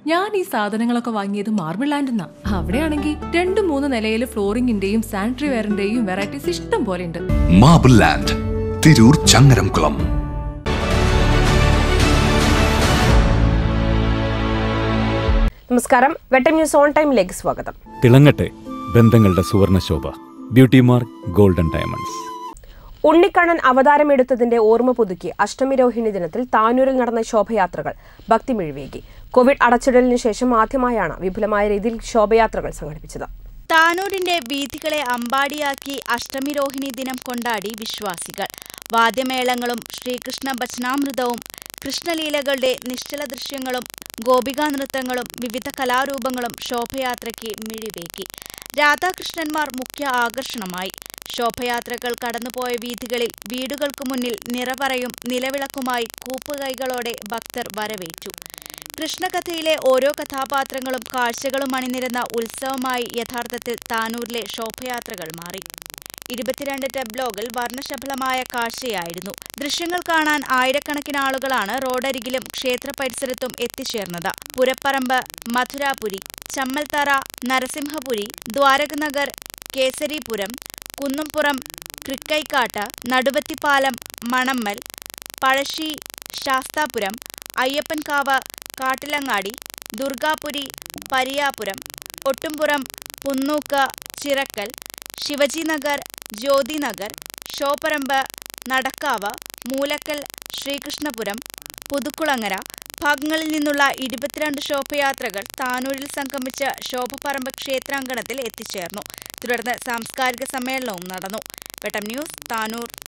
ഞാൻ ഈ സാധനങ്ങളൊക്കെ വാങ്ങിയത് മാർബിൾ ലാൻഡെന്നാ അവിടെയാണെങ്കിൽ രണ്ട് മൂന്ന് നിലയിൽ ഫ്ലോറിംഗിന്റെയും സാനിറ്ററി വെയറിന്റെയും വെറൈറ്റീസ് ഇഷ്ടം പോലെ ഉണ്ട് മാബിൾ ലാൻഡ് തിരൂർ ചങ്ങരംകുളം നമസ്കാരം വെട്ടം ന്യൂസ് ഓൺ ടൈമിലേക്ക് സ്വാഗതം തിളങ്ങട്ടെ ബന്ധങ്ങളുടെ സുവർണശോഭ beauty mark golden diamonds Unnikkannan അവതാരമെടുത്തതിന്റെ ഓർമ്മ പുതുക്കി അഷ്ടമി രോഹിണി ദിനത്തിൽ താനൂരിൽ നടന്ന ശോഭയാത്രകൾ ഭക്തിമിഴിവേകി കോവിഡ് അടച്ചിടലിന് ശേഷം ആദ്യമായാണ് വിപുലമായ രീതിയിൽ ശോഭയാത്രകൾ സംഘടിപ്പിച്ചത് താനൂരിന്റെ വീഥികളെ അമ്പാടിയാക്കി അഷ്ടമിരോഹിണി ദിനം കൊണ്ടാടി വിശ്വാസികൾ വാദ്യമേളങ്ങളും ശ്രീകൃഷ്ണ ഭജനാമൃതവും കൃഷ്ണലീലകളുടെ നിശ്ചല ദൃശ്യങ്ങളും ഗോപികാ നൃത്തങ്ങളും വിവിധ കലാരൂപങ്ങളും ശോഭയാത്രയ്ക്ക് മിഴിവേകി രാധാകൃഷ്ണന്മാർ മുഖ്യ ആകർഷണമായി ശോഭയാത്രകൾ കടന്നുപോയ വീഥികളിൽ വീടുകൾക്കു മുന്നിൽ നിറവറയും നിലവിളക്കുമായി കൂപ്പുകൈകളോടെ ഭക്തർ വരവേറ്റു കൃഷ്ണകഥയിലെ ഓരോ കഥാപാത്രങ്ങളും കാഴ്ചകളും അണിനിരന്ന ഉത്സവമായി യഥാർത്ഥത്തിൽ താനൂരിലെ ശോഭയാത്രകൾ മാറി ഇരുപത്തിരണ്ട് ടെബ്ലോഗിൽ വർണ്ണശബളമായ കാഴ്ചയായിരുന്നു ദൃശ്യങ്ങൾ കാണാൻ ആയിരക്കണക്കിന് ആളുകളാണ് റോഡരികിലും ക്ഷേത്ര പരിസരത്തും എത്തിച്ചേർന്നത് പുരപ്പറമ്പ് മധുരാപുരി ചമ്മൽത്തറ നരസിംഹപുരി ദ്വാരകനഗർ കേസരിപുരം കുന്നുംപുറം ക്രിക്കൈക്കാട്ട് നടുവത്തിപ്പാലം മണമ്മൽ പഴശ്ശി ശാസ്താപുരം അയ്യപ്പൻകാവ് കാട്ടിലങ്ങാടി ദുർഗാപുരി പരിയാപുരം ഒട്ടുംപുറം പുന്നൂക്ക് ചിറക്കൽ ശിവജിനഗർ ജ്യോതിനഗർ ഷോപ്പറമ്പ് നടക്കാവ് മൂലക്കൽ ശ്രീകൃഷ്ണപുരം പുതുക്കുളങ്ങര ഭാഗങ്ങളിൽ നിന്നുള്ള ഇരുപത്തിരണ്ട് ശോഭയാത്രകൾ താനൂരിൽ സംഗമിച്ച് ശോഭപ്പറമ്പ് ക്ഷേത്രാങ്കണത്തിൽ എത്തിച്ചേർന്നു തുടർന്ന് സാംസ്കാരിക സമ്മേളനവും നടന്നു വെട്ടം ന്യൂസ് താനൂർ